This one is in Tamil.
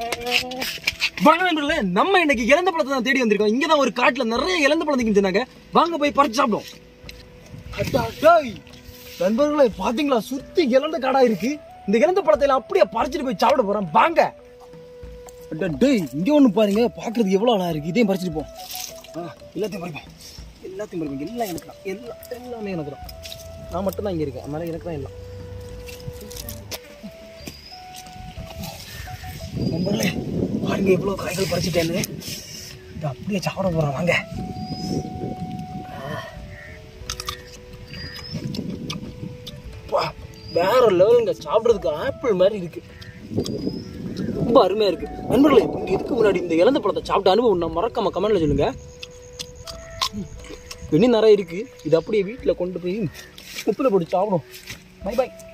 வணக்கம் நண்பர்களே நம்ம இன்னைக்கு இழந்த பழத்தை தான் தேடி வந்திருக்கோம் இங்க தான் ஒரு காட்டுல நிறைய இழந்த பழம் நிக்குதுனாங்க வாங்க போய் பறிச்சு சாப்பிடுவோம் அடா, டேய். நண்பர்களே பாத்தீங்களா சுத்தி இழந்த காடா இருக்கு இந்த இழந்த பழத்தை எல்லாம் அப்படியே பறிச்சுட்டு போய் சாப்பிட போறோம் வாங்க அடா, டேய் இங்க ஒண்ணு பாருங்க பாக்குறதுக்கு எவ்வளவு அழகா இருக்கு இதையும் பறிச்சுட்டு போ ஆ, எல்லாத்தையும் பறிப்போம் எல்லாத்தையும் பறிப்போம் எல்லாம் எனக்கு தான் எல்லாம் எல்லாமே எனக்கு தான் நான் மட்டும் தான் இங்க இருக்கேன் அதனால எனக்கு தான் எல்லாம் நண்பர்களே பாருங்க எவ்வளவு காய்கள் பறிச்சுட்டேன்னு இதை அப்படியே சாப்பிட போறோம் வாங்க அப்பா, வேற லெவலுங்க சாப்பிட்றதுக்கு ஆப்பிள் மாதிரி இருக்கு ரொம்ப அருமையா இருக்கு நண்பர்களே இந்த இதுக்கு முன்னாடி இந்த இழந்த பழத்தை சாப்பிட்ட அனுபவம் நான் மறக்காம கமெண்ட்ல சொல்லுங்க இன்னும் நிறைய இருக்கு இது அப்படியே வீட்டில் கொண்டு போய் உப்புல போட்டு சாப்பிடும் பை பை